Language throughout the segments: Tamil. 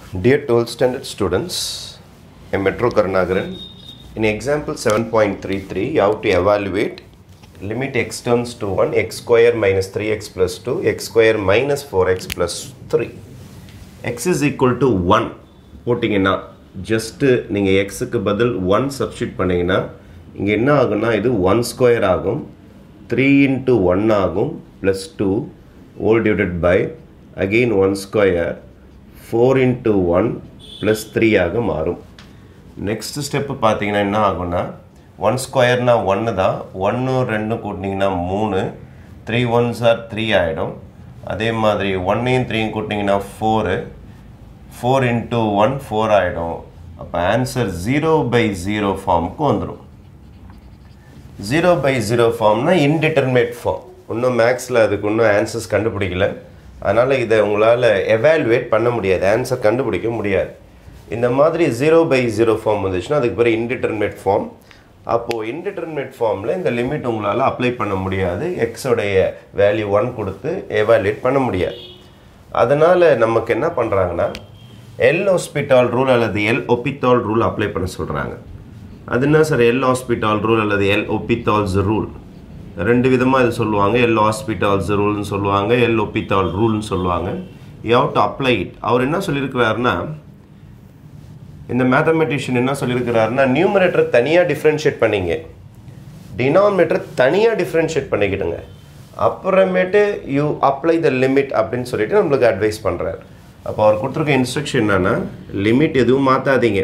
Dear 12th standard students, I'm Metro Karnagaran. In example 7.33, you have to evaluate limit x turns to 1, x square minus 3x plus 2, x square minus 4x plus 3. x is equal to 1 போட்டிங்கன்னா ஜஸ்ட்டு நீங்கள் எக்ஸுக்கு பதில் ஒன் சப்ஸ்டியூட் பண்ணிங்கன்னா இங்கே என்ன ஆகும்னா இது ஒன் ஸ்கொயர் ஆகும் த்ரீ இன்ட்டு ஒன் ஆகும் plus two whole divided by again one square four into one plus three ஆக மாறும் நெக்ஸ்ட் ஸ்டெப்பு பார்த்தீங்கன்னா என்ன ஆகும்னா ஒன் ஸ்கொயர்னா ஒன்று தான் ஒன்று ரெண்டு கூட்டினீங்கன்னா மூணு த்ரீ ஒன்ஸ் ஆர் த்ரீ ஆகிடும் அதே மாதிரி ஒன்னையும் த்ரீயும் கூட்டினீங்கன்னா four four into one four ஆகிடும் அப்போ ஆன்சர் ஜீரோ பை ஜீரோ ஃபார்முக்கு வந்துடும் ஜீரோ பை ஜீரோ ஃபார்ம்னா இன்டிட்டர்மினேட் ஃபார்ம் இன்னும் மேக்ஸில் அதுக்கு இன்னும் ஆன்சர்ஸ் கண்டுபிடிக்கல அதனால் இதை உங்களால் எவாலுவேட் பண்ண முடியாது ஆன்சர் கண்டுபிடிக்க முடியாது இந்த மாதிரி ஜீரோ பை ஜீரோ ஃபார்ம் வந்துச்சுன்னா அதுக்கு பேர் இன்டிட்டர்மினேட் ஃபார்ம் அப்போது இன்டிட்டர்மினேட் ஃபார்மில் இந்த லிமிட் உங்களால் அப்ளை பண்ண முடியாது எக்ஸோடைய வேல்யூ ஒன் கொடுத்து எவாலுவேட் பண்ண முடியாது அதனால் நமக்கு என்ன பண்ணுறாங்கன்னா எல் ஹாஸ்பிட்டால் ரூல் அல்லது எல் ஒப்பித்தால் ரூல் அப்ளை பண்ண சொல்கிறாங்க அது என்ன சார் எல் ஹாஸ்பிட்டால் ரூல் அல்லது எல் ஒப்பித்தால்ஸ் ரூல் ரெண்டு விதமாக இது சொல்லுவாங்க எல் ஹாஸ்பிட்டால்ஸ் ரூல்னு சொல்லுவாங்க எல் ஒப்பித்தால் ரூல்னு சொல்லுவாங்க you have to apply it அவர் என்ன சொல்லியிருக்கிறாருன்னா இந்த மேத்தமெட்டிஷியன் என்ன சொல்லியிருக்கிறாருன்னா நியூமரேட்டர் தனியாக டிஃப்ரென்ஷியேட் பண்ணிங்க டினாமினேட்டர் தனியாக டிஃப்ரென்ஷியேட் பண்ணிக்கிடுங்க அப்புறமேட்டு யூ அப்ளை த லிமிட் அப்படின்னு சொல்லிட்டு நம்மளுக்கு அட்வைஸ் பண்ணுறாரு அப்போ அவர் கொடுத்துருக்க இன்ஸ்ட்ரக்ஷன் என்னன்னா லிமிட் எதுவும் மாற்றாதீங்க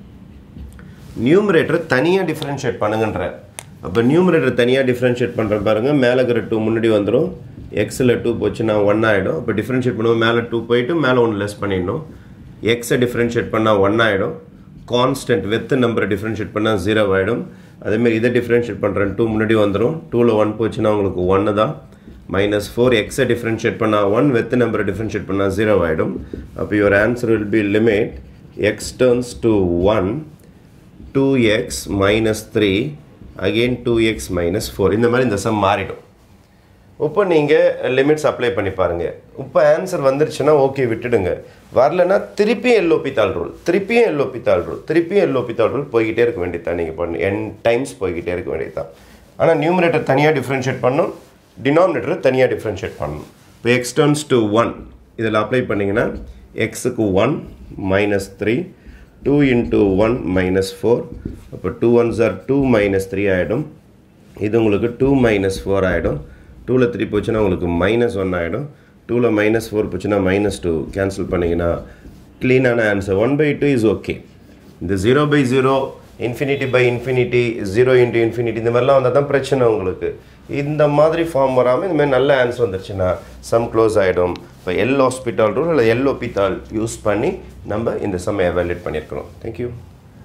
நியூமரேட்டர் தனியாக டிஃப்ரென்ஷியேட் பண்ணுங்கன்றார் அப்போ நியூமரேட்டர் தனியாக டிஃப்ரென்ஷியேட் பண்ணுற பாருங்கள் மேலே இருக்கிற டூ முன்னாடி வந்துடும் எக்ஸில் டூ போச்சுன்னா ஒன் ஆகிடும் அப்போ டிஃப்ரென்ஷியேட் பண்ணுவோம் மேலே டூ போயிட்டு மேலே ஒன்று லெஸ் பண்ணிடணும் எக்ஸை டிஃப்ரென்ஷியேட் பண்ணால் ஒன் ஆகிடும் கான்ஸ்டன்ட் வெத்து நம்பரை டிஃப்ரென்ஷியேட் பண்ணால் ஜீரோ ஆகிடும் அதேமாரி இதை டிஃப்ரென்ஷியேட் பண்ணுறேன் டூ முன்னாடி வந்துடும் டூவில் ஒன் போச்சுன்னா உங்களுக்கு ஒன்று தான் மைனஸ் ஃபோர் எக்ஸை டிஃப்ரென்ஷியேட் பண்ணால் ஒன் வெத்து நம்பரை டிஃப்ரென்ஷியேட் பண்ணால் ஜீரோ ஆகிடும் அப்போ your answer will be limit x tends to one two x minus three again two x minus four இந்த மாதிரி இந்த சம் மாறிடும் இப்போ நீங்கள் லிமிட்ஸ் அப்ளை பண்ணி பாருங்கள் இப்போ ஆன்சர் வந்துருச்சுன்னா ஓகே விட்டுடுங்க வரலன்னா திருப்பியும் எல்ஓபி தாள் ரூல் திருப்பியும் எல்ஓபி தாள் ரூல் திருப்பியும் எல்ஓபி தாள் ரூல் போய்கிட்டே இருக்க வேண்டியதான் நீங்கள் பண்ணு என் டைம்ஸ் போய்கிட்டே இருக்க வேண்டியதான் ஆனால் நியூமரேட்டர் தனியாக டிஃப்ரென்ஷியேட் பண்ணணும் டினாமினேட்டர் தனியாக டிஃப்ரென்ஷியேட் பண்ணணும் இப்போ எக்ஸ் டர்ன்ஸ் டு ஒன் இதில் அப்ளை பண்ணிங்கன்னா எக்ஸுக்கு one minus three two into one minus four அப்போ two ones or two minus three ஆகிடும் இது உங்களுக்கு டூ மைனஸ் ஃபோர் ஆகிடும் டூவில் த்ரீ போச்சுன்னா உங்களுக்கு மைனஸ் ஒன் ஆகிடும் டூவில் மைனஸ் ஃபோர் போச்சுன்னா மைனஸ் டூ கேன்சல் பண்ணிங்கன்னா க்ளீனான answer one by two is okay இந்த zero by zero infinity by infinity zero into infinity இந்த மாதிரிலாம் வந்தால் தான் பிரச்சனை உங்களுக்கு இந்த மாதிரி ஃபார்ம் வராமல் இந்த மாதிரி நல்ல ஆன்சர் வந்துருச்சுன்னா சம் க்ளோஸ் ஆகிடும் இப்போ எல் ஹாஸ்பிட்டால் ரூல் இல்லை எல் ஒப்பித்தால் யூஸ் பண்ணி நம்ம இந்த சம் எவாலுவேட் பண்ணியிருக்கிறோம் தேங்க்யூ